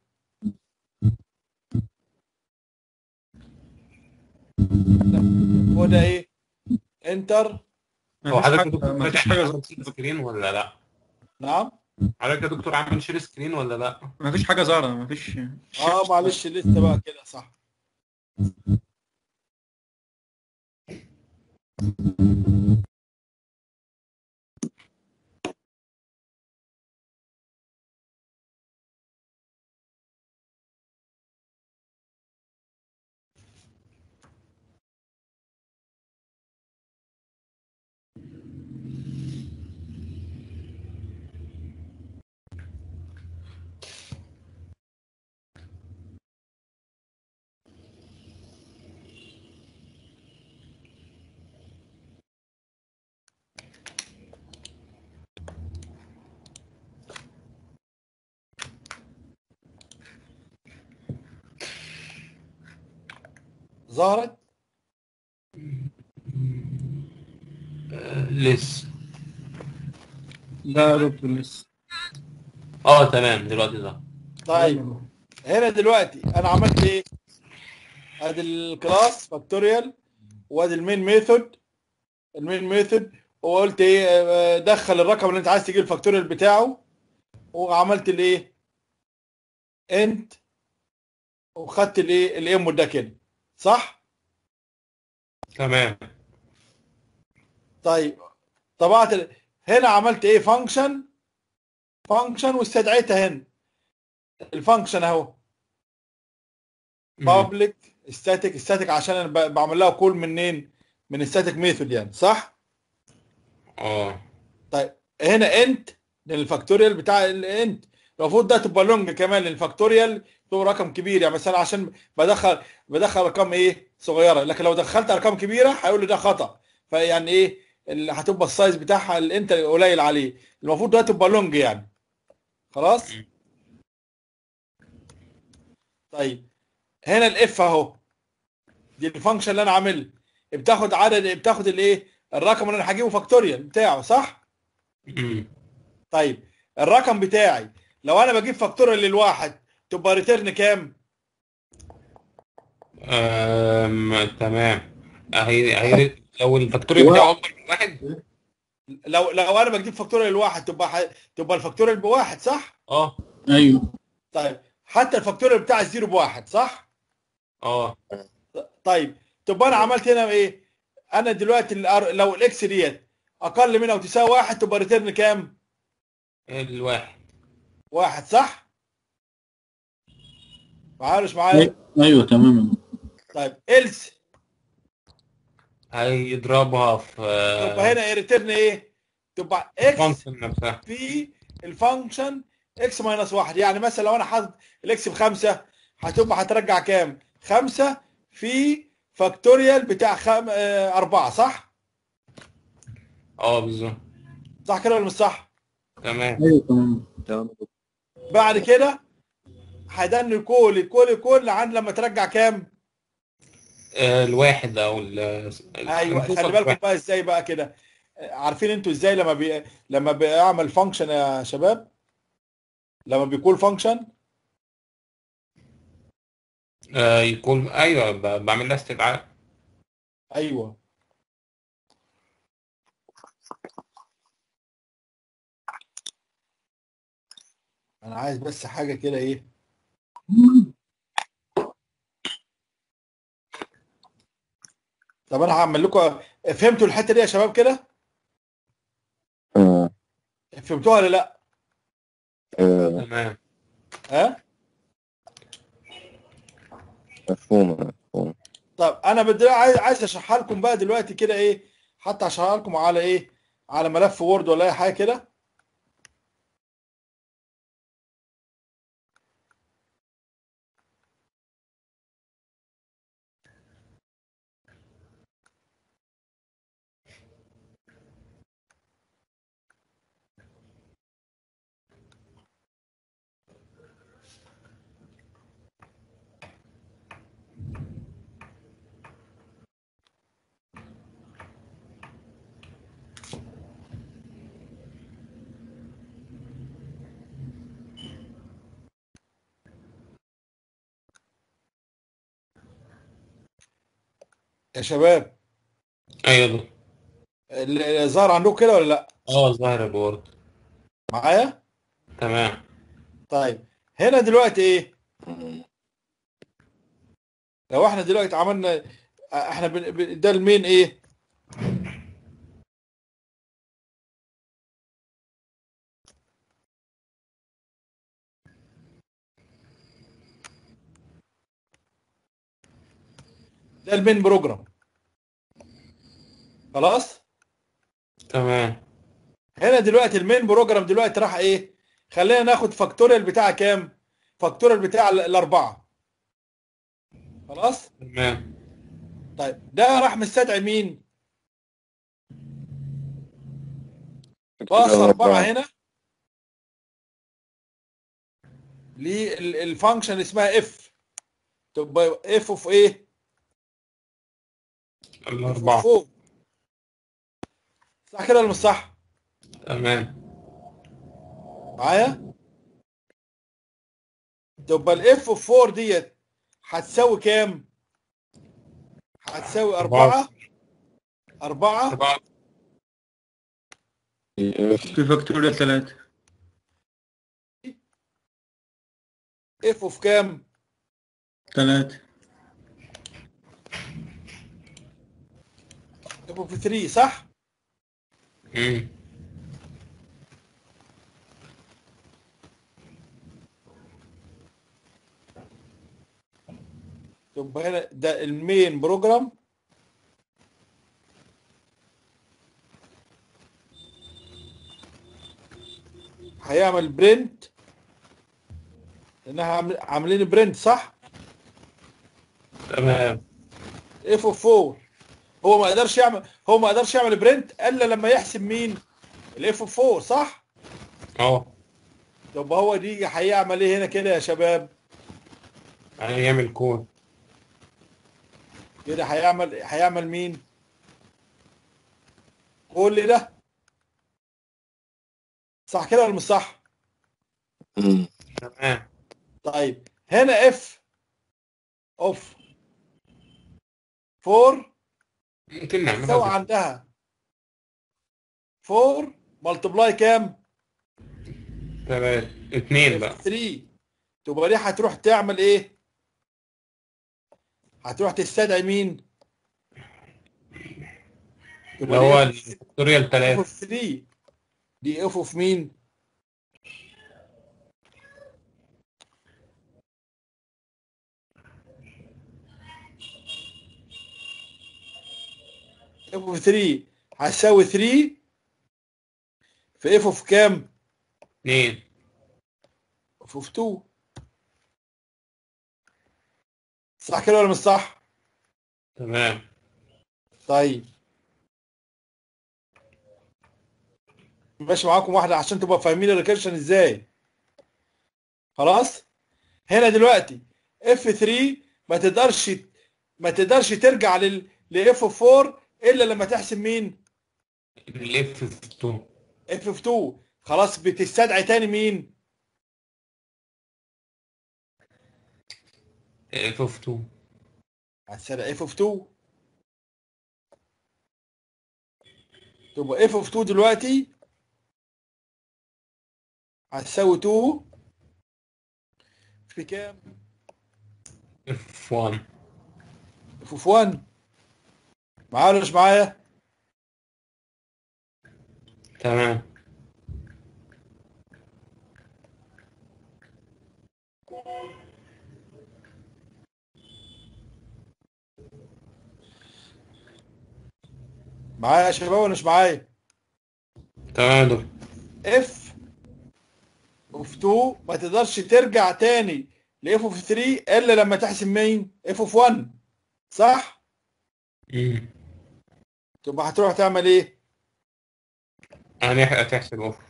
هو ده ايه انتر هو حضرتك يا ما دكتور فيش فاتح حاجة عامل شير سكرين ولا لا؟ نعم حضرتك يا دكتور عامل شير سكرين ولا لا؟ ما فيش حاجة ظاهرة ما فيش اه معلش لسه بقى كده صح ظهرت آه لسه لا يا دكتور لسه اه تمام دلوقتي ده طيب هنا دلوقتي انا عملت ايه ادي الكلاس فاكتوريال وادي المين ميثود المين ميثود وقلت ايه آه، دخل الرقم اللي انت عايز تجيب الفاكتوريال بتاعه وعملت الايه انت وخدت الايه الانبوت ده كده صح تمام طيب طبعت ال- هنا عملت ايه فانكشن فانكشن واستدعيتها هنا الفانكشن اهو مم. بابليك ستاتيك ستاتيك عشان انا ب- بعمل لها كول منين من الستاتيك ميثود يعني صح اه طيب هنا انت للفاكتوريال بتاع الانت المفروض ده تبقى لونج كمان للفاكتوريال تبقى رقم كبير يعني مثلا عشان بدخل بدخل ارقام ايه صغيره لكن لو دخلت ارقام كبيره هيقول لي ده خطا فيعني ايه اللي هتبقى السايز بتاعها الانت قليل عليه المفروض ده تبقى لونج يعني خلاص م. طيب هنا الاف اهو دي الفانكشن اللي انا عاملها بتاخد عدد بتاخد الايه الرقم اللي انا هجيبه فاكتوريال بتاعه صح مم. طيب الرقم بتاعي لو انا بجيب فاكتوريال للواحد تبقى ريتيرن كام أم... تمام هي هي لو الفاكتوريال بتاعه اكبر من واحد لو لو انا بجيب فاكتوريال للواحد تبقى ح... تبقى الفاكتوريال بواحد صح اه ايوه طيب حتى الفاكتوريال بتاع الزيرو بواحد صح اه طيب تبقى انا عملت هنا ايه انا دلوقتي الار- لو الاكس ديت اقل من او تساوي واحد تبقى ريتيرن كام الواحد واحد صح معايا مش معايا ايوه تماما طيب إلس هيضربها في تبقى هنا ايه ريتيرن ايه تبقى اكس فانكشن نفسها في الفانكشن اكس ماينس واحد يعني مثلا لو انا حاطط الاكس بخمسه هتبقى هترجع كام؟ خمسه في فاكتوريال بتاع خم... آه اربعه صح؟ اه بالظبط صح كده ولا مش صح؟ تمام ايوه تماما تمام بعد كده هيدن كل كل كل عند لما ترجع كام؟ آه، الواحد او ال ايوه هنشوف خلي بالكم الواحد. بقى ازاي بقى كده آه، عارفين انتوا ازاي لما بي... لما بيعمل فانكشن يا شباب؟ لما بيكون فانكشن آه، يكون ايوه ب- بعمل لها استدعاء ايوه انا عايز بس حاجه كده ايه طب انا هعمل لكم فهمتوا الحته دي يا شباب كده آه، فهمتوها ولا لا آه، تمام ها مفهومة مفهومة طب انا بدي عايز عايز اشرحها لكم بقى دلوقتي كده ايه حتى اشرحها لكم على ايه على ملف وورد ولا اي حاجه كده يا شباب ايوه ده. اللي ظهر عندكم كده ولا لا اه ظاهر البورد معايا تمام طيب هنا دلوقتي ايه لو احنا دلوقتي عملنا احنا بن... بن- ده المين ايه ده المين بروجرام خلاص تمام هنا دلوقتي المين بروجرام دلوقتي راح ايه خلينا ناخد فاكتوريال بتاع كام فاكتوريال بتاع ال- الاربعه خلاص تمام طيب ده راح مستدعي مين باص أربعة هنا للفانكشن اسمها اف تبقى اف اوف ايه؟ الأربعة فوق صح كده ولا مش صح؟ تمام معايا؟ تبقى الاف اوف 4 ديت هتساوي كام؟ هتساوي أربعة أربعة أربعة في فاكتوريال ثلاثة اف اوف كام؟ ثلاثة اف اوف 3 صح؟ مم. تبقى هنا ده المين بروجرام هيعمل برنت لانها عامل- عاملين برنت صح تمام اف اوف 4 هو ما قدرش يعمل هو ما قدرش يعمل برنت الا لما يحسب مين الاف اوف 4 صح اه طب هو دي هيعمل ايه هنا كده يا شباب هيعمل كود كده هيعمل هيعمل مين كل ده صح كده ولا مش صح مم. تمام طيب هنا اف اوف 4 ممكن نعملها تساوي زي- عندها 4 ملتبلاي كام؟ تمام اتنين بقى 3 تبقى دي هتروح تعمل ايه؟ هتروح تستدعي مين؟ اللي هو الفاكتوريال اف تلاتة اوف 3 دي اف اوف مين؟ اف اوف 3 هتساوي 3 في اف اوف كام؟ اتنين اف اوف 2 صح كده ولا مش صح؟ تمام طيب ماشي معاكم واحدة عشان تبقى فاهمين الريكيرشن ازاي خلاص هنا دلوقتي اف 3 ما تقدرش ما تقدرش ترجع لل لاف 4 الا لما تحسب مين الاف في 2 اف 2 خلاص بتستدعي تاني مين اف في 2 هتستدعي اف 2 تبقى اف 2 دلوقتي هتساوي 2 في كام اف 1 اف 1 معايا ولا مش معايا تمام معايا يا شباب ولا مش معايا تمام يا دكتور اف اوف 2 ما تقدرش ترجع تاني لاف اوف 3 الا لما تحسب مين اف اوف 1 صح مم. تبقى هتروح تعمل ايه يعني هتحسب اوف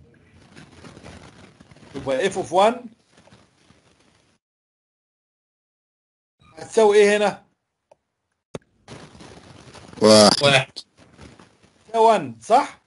يبقى اف اوف 1 هتساوي ايه هنا واحد واحد تساوي 1 صح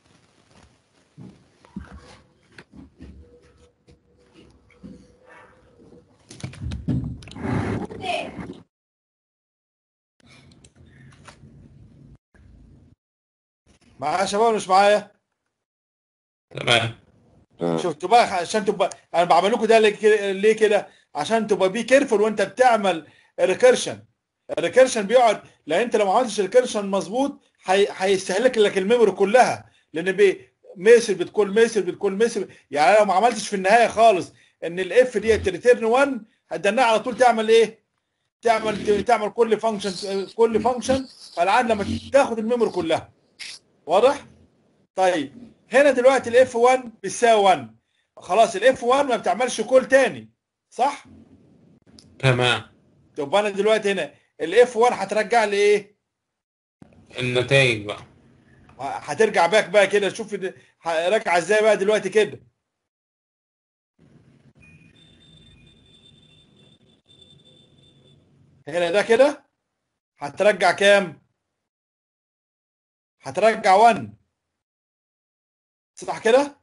معايا يا شباب ولا مش معايا تمام تمام. شفتوا بقى عشان تبقى انا بعمل لكم ده ليه كده- ليه كده عشان تبقى بي كيرفول وانت بتعمل ريكيرشن الريكيرشن بيقعد لان انت لو ما عملتش ريكيرشن مظبوط هي- هيستهلك لك الميموري كلها لان بي ميسر بتكون ميسر بتكون ميسر يعني أنا لو ما عملتش في النهايه خالص ان الاف دي ريتيرن 1 هتدناها على طول تعمل ايه؟ تعمل تعمل كل فانكشن كل فانكشن فالعاد لما تاخد الميموري كلها واضح؟ طيب هنا دلوقتي الاف 1 بيساوي 1 خلاص الاف 1 ما بتعملش كول تاني صح؟ تمام طب انا دلوقتي هنا الاف 1 هترجع لي ايه؟ النتائج بقى هترجع باك بقى كده شوف ال- ه- راجعه ازاي بقى دلوقتي كده هنا ده كده هترجع كام؟ هترجع 1 صح كده؟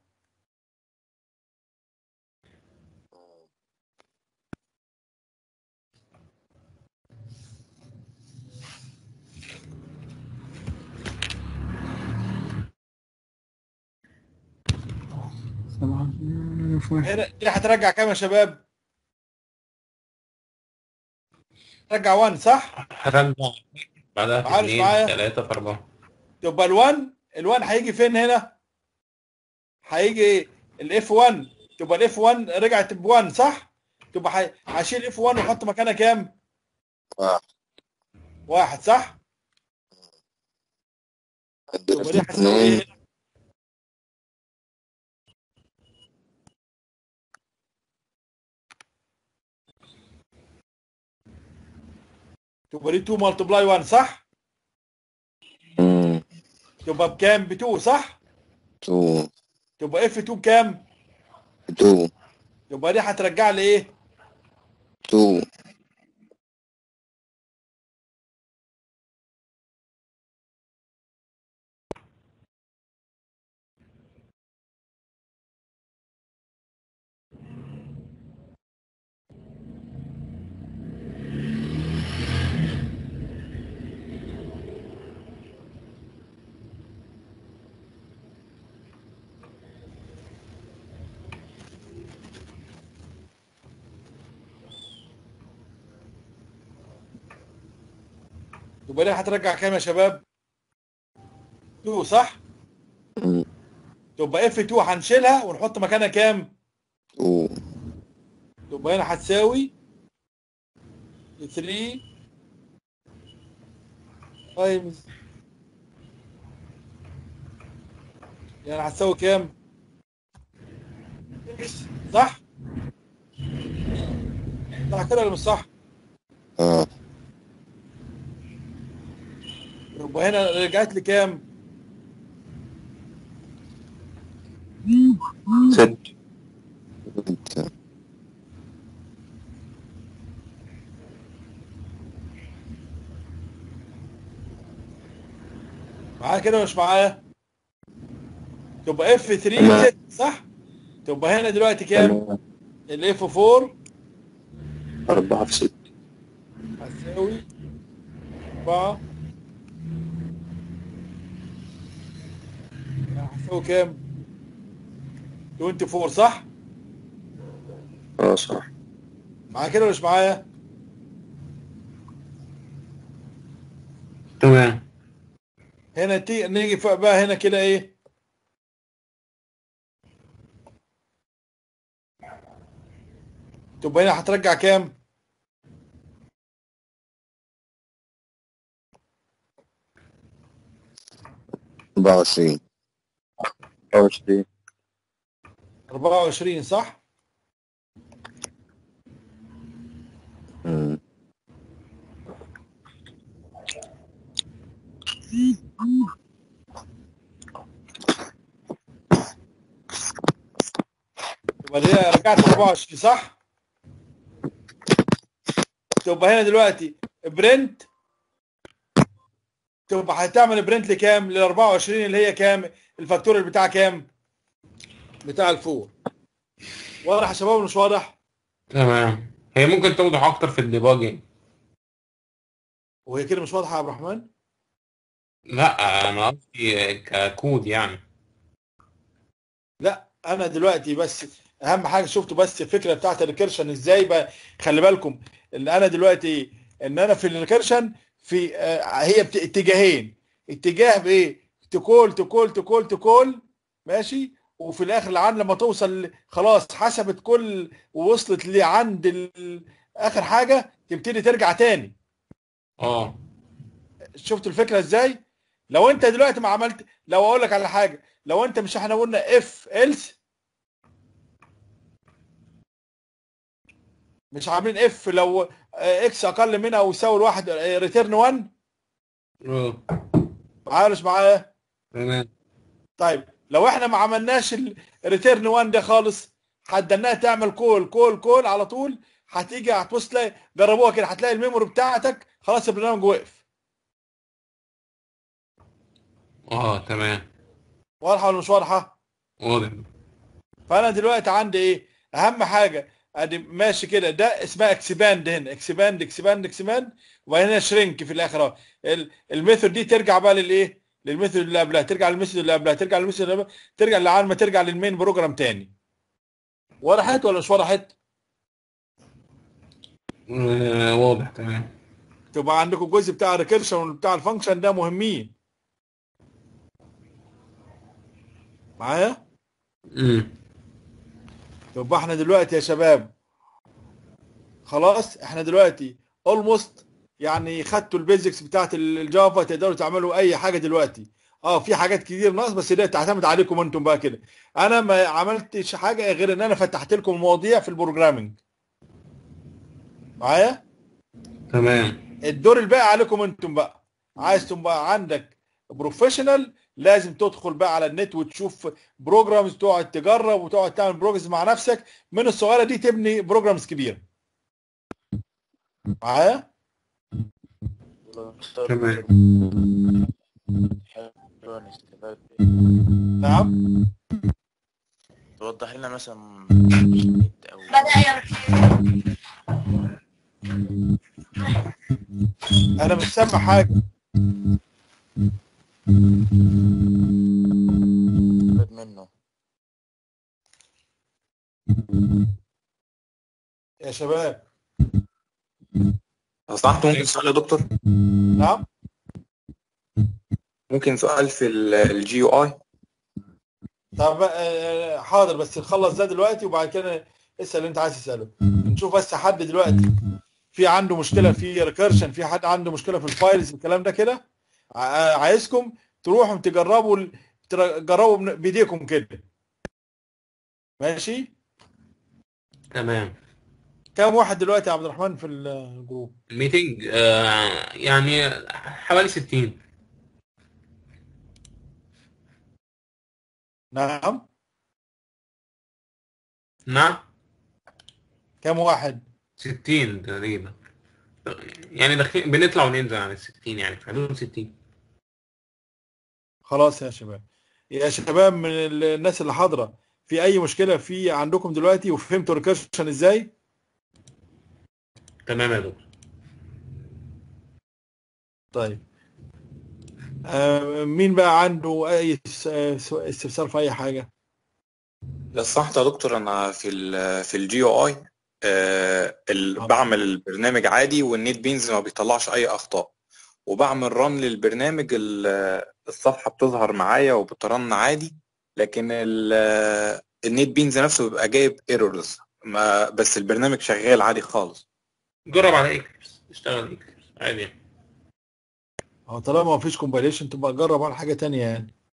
سبعة في واحد هنا دي هترجع كام يا شباب؟ رجع 1 صح؟ هرجع بعدها في عارف اتنين معايا؟ تلاتة في أربعة تبقى ال1 ال1 هيجي فين هنا؟ هيجي ايه؟ الاف 1 تبقى الاف 1 رجعت ب 1 صح؟ تبقى هي- هشيل اف 1 واحط مكانها كام؟ واحد واحد صح؟ هديلك تبقى دي هتساوي اتنين ايه؟ تبقى دي 2 ملتبلاي 1 صح؟ مم. تبقى بكام؟ ب 2 صح؟ تو تبقى اف 2 بكام؟ تو تبقى دي هترجع لي ايه؟ تو يبقى ليه هترجع كام يا شباب 2 صح مم. تبقى اف 2 هنشيلها ونحط مكانها كام تو تبقى هنا هتساوي 3 تايمز يعني هتساوي كام؟ اكس صح؟ صح كده ولا مش صح؟ اه يبقى هنا رجعت لي كام؟ ست ستة معايا كده ولا مش معايا؟ تبقى اف 3 تمام. 6 صح؟ تبقى هنا دلوقتي كام؟ تمام. الاف 4 أربعة في ست هتساوي 4 هتساوي كام؟ 24 صح؟ اه صح معايا كده ولا مش معايا؟ تمام هنا تي... نيجي فوق بقى هنا كده ايه؟ تبقى هنا هترجع كام؟ أربعة وعشرين أربعة وعشرين 24 صح؟ مم. يبقى دي رجعت 24 صح؟ تبقى هنا دلوقتي برنت تبقى هتعمل برنت لكام؟ لل 24 اللي هي كام؟ الفاكتوريال بتاع كام؟ بتاع الفور واضح يا شباب ولا مش واضح؟ تمام هي ممكن توضح اكتر في الديباجنج وهي كده مش واضحه يا عبد الرحمن؟ لا انا قصدي ككود يعني لا انا دلوقتي بس اهم حاجه شفتوا بس الفكره بتاعت الريكيرشن ازاي بقى خلي بالكم ان انا دلوقتي ان انا في الريكيرشن في آه، هي بت- اتجاهين اتجاه بايه تكول تكول تكول تكول ماشي وفي الاخر لعن لما توصل ل- خلاص حسبت كل ووصلت لعند ال- اخر حاجه تبتدي ترجع تاني اه شفت الفكره ازاي لو انت دلوقتي ما عملت لو اقول لك على حاجه لو انت مش احنا قلنا اف ايلس مش عاملين اف لو اكس اقل منها او يساوي الواحد ريتيرن 1 اه عارف معايا تمام طيب لو احنا ما عملناش الريتيرن 1 ده خالص حددناها تعمل كول كول كول على طول هتيجي هتبص تلاقي جربوها كده هتلاقي الميموري بتاعتك خلاص البرنامج وقف اه تمام واضحه ولا مش واضحه؟ واضح فانا دلوقتي عندي ايه اهم حاجه ادي ماشي كده ده اسمها اكسباند هنا اكسباند اكسباند اكسباند وهنا شرينك في الاخر اهو ال- الميثود دي ترجع بقى للايه للميثود اللي قبلها ترجع للميثود اللي قبلها ترجع للميثود اللي قبلها ترجع لعال ما ترجع للمين بروجرام تاني وضحت ولا مش وضحت آه واضح تمام تبقى عندكم الجزء بتاع الريكيرشن وبتاع الفانكشن ده مهمين معايا امم يبقى احنا دلوقتي يا شباب خلاص احنا دلوقتي اولموست يعني خدتوا البيزكس بتاعت الجافا تقدروا تعملوا اي حاجه دلوقتي اه في حاجات كتير ناقص بس دي تعتمد عليكم انتم بقى كده انا ما عملتش حاجه غير ان انا فتحت لكم مواضيع في البروجرامنج معايا تمام الدور الباقي عليكم انتم بقى عايز تبقى عندك بروفيشنال لازم تدخل بقى على النت وتشوف بروجرامز تقعد تجرب وتقعد تعمل بروجرامز مع نفسك من الصغيره دي تبني بروجرامز كبيره معايا تمام حلو نستفاد نعم توضح لنا مثلا نت او انا مش سامع حاجه نستفاد منه يا شباب صح ممكن تسأل يا دكتور نعم ممكن سؤال في الجي يو اي طب آه، حاضر بس نخلص ده دلوقتي وبعد كده اسال اللي انت عايز تساله نشوف بس حد دلوقتي في عنده مشكله في ريكيرشن في حد عنده مشكله في الفايلز الكلام ده كده ع- عايزكم تروحوا تجربوا ال- تجربوا بن- بايديكم كده ماشي تمام كام واحد دلوقتي يا عبد الرحمن في الجروب ميتنج آه يعني حوالي 60 نعم نعم كام واحد 60 تقريبا يعني داخلين بنطلع وننزل عن ال 60 يعني في حدود 60 خلاص يا شباب يا شباب من ال- الناس اللي حاضره في اي مشكله في عندكم دلوقتي وفهمتوا ريكيرشن ازاي تمام يا دكتور طيب آه مين بقى عنده اي س- س- استفسار في اي حاجه لو سمحت يا دكتور انا في ال في الجي يو اي بعمل البرنامج عادي والنيت بينز ما بيطلعش اي اخطاء وبعمل رن للبرنامج ال- الصفحه بتظهر معايا وبترن عادي لكن ال- النيت بينز نفسه بيبقى جايب ايرورز ما بس البرنامج شغال عادي خالص جرب على اكليبس اشتغل اكليبس عادي يعني. هو طالما ما فيش كومبايليشن تبقى جرب على حاجه تانية يعني